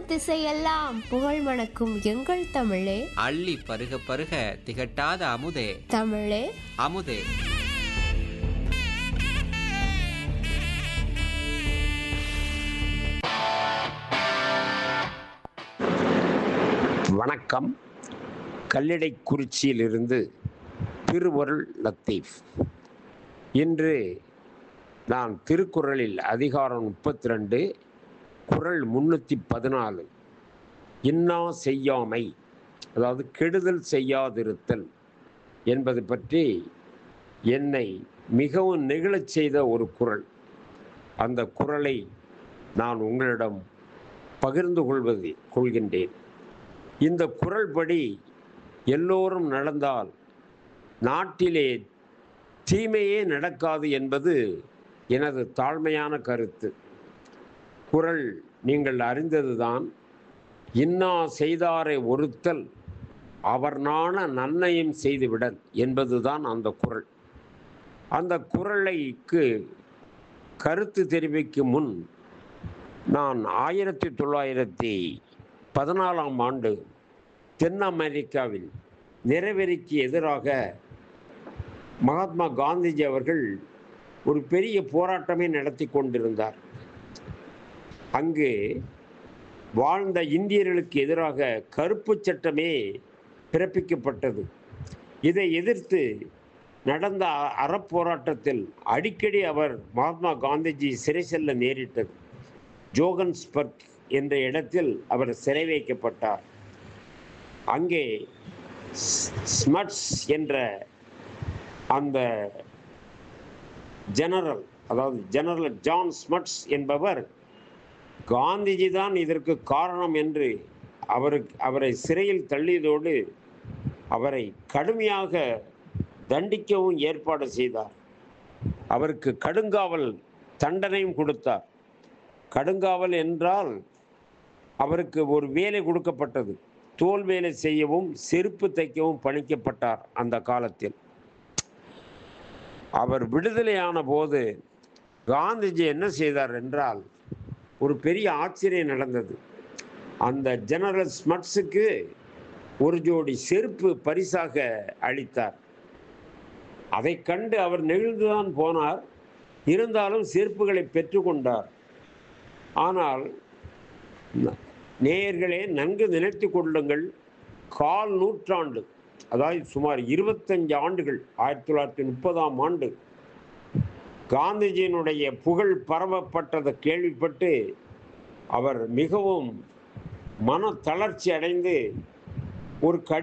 திசையெல்லாம் புகழ் மணக்கும் எங்கள் தமிழே அள்ளி பருக பருக திகட்டாத அமுதே தமிழே அமுதே வணக்கம் கல்லிடைக்குறிச்சியிலிருந்து திருவருள் லத்தீஃப் இன்று நான் திருக்குறளில் அதிகாரம் முப்பத்தி ரெண்டு குறள் முன்னூற்றி பதினாலு இன்னா செய்யாமை அதாவது கெடுதல் செய்யாதிருத்தல் என்பது பற்றி என்னை மிகவும் நெகிழச் செய்த ஒரு குறள் அந்த குறளை நான் உங்களிடம் பகிர்ந்து கொள்வது கொள்கின்றேன் இந்த குறள் படி எல்லோரும் நடந்தால் நாட்டிலே தீமையே நடக்காது என்பது எனது தாழ்மையான கருத்து குறள் நீங்கள் அறிந்ததுதான் இன்னா செய்தாரை ஒருத்தல் அவர் நாண நன்மையும் செய்துவிடல் என்பதுதான் அந்த குறள் அந்த குறளைக்கு கருத்து தெரிவிக்கும் முன் நான் ஆயிரத்தி தொள்ளாயிரத்தி பதினாலாம் ஆண்டு தென் அமெரிக்காவில் நிறவெறிக்கு எதிராக மகாத்மா காந்திஜி அவர்கள் ஒரு பெரிய போராட்டமே நடத்தி கொண்டிருந்தார் அங்கு வாழ்ந்த இந்தியர்களுக்கு எதிராக கருப்பு சட்டமே பிறப்பிக்கப்பட்டது இதை எதிர்த்து நடந்த அ- அறப்போராட்டத்தில் அடிக்கடி அவர் மகாத்மா காந்திஜி சிறை செல்ல நேரிட்டது ஜோகன்ஸ்பர்க் என்ற இடத்தில் அவர் சிறை வைக்கப்பட்டார் அங்கே ஸ்- ஸ்மட்ஸ் என்ற அந்த ஜெனரல் அதாவது ஜெனரல் ஜான் ஸ்மட்ஸ் என்பவர் காந்திஜி தான் இதற்கு காரணம் என்று அவருக்கு அவரை சிறையில் தள்ளியதோடு அவரை கடுமையாக தண்டிக்கவும் ஏற்பாடு செய்தார் அவருக்கு கடுங்காவல் தண்டனையும் கொடுத்தார் கடுங்காவல் என்றால் அவருக்கு ஒரு வேலை கொடுக்கப்பட்டது தோல் வேலை செய்யவும் செருப்பு தைக்கவும் பணிக்கப்பட்டார் அந்த காலத்தில் அவர் விடுதலையான போது காந்திஜி என்ன செய்தார் என்றால் ஒரு பெரிய ஆச்சரியம் நடந்தது அந்த ஜெனரல் ஸ்மட்ஸுக்கு ஒரு ஜோடி செருப்பு பரிசாக அளித்தார் அதை கண்டு அவர் நெகிழ்ந்துதான் போனார் இருந்தாலும் செருப்புகளை பெற்றுக்கொண்டார் ஆனால் ந- நேயர்களே நன்கு நினைத்து கொள்ளுங்கள் கால் நூற்றாண்டு அதாவது சுமார் இருபத்தஞ்சு ஆண்டுகள் ஆயிரத்தி தொள்ளாயிரத்தி முப்பதாம் ஆண்டு காந்திஜியினுடைய புகழ் பரவப்பட்டதை கேள்விப்பட்டு அவர் மிகவும் மன தளர்ச்சி அடைந்து ஒரு கடி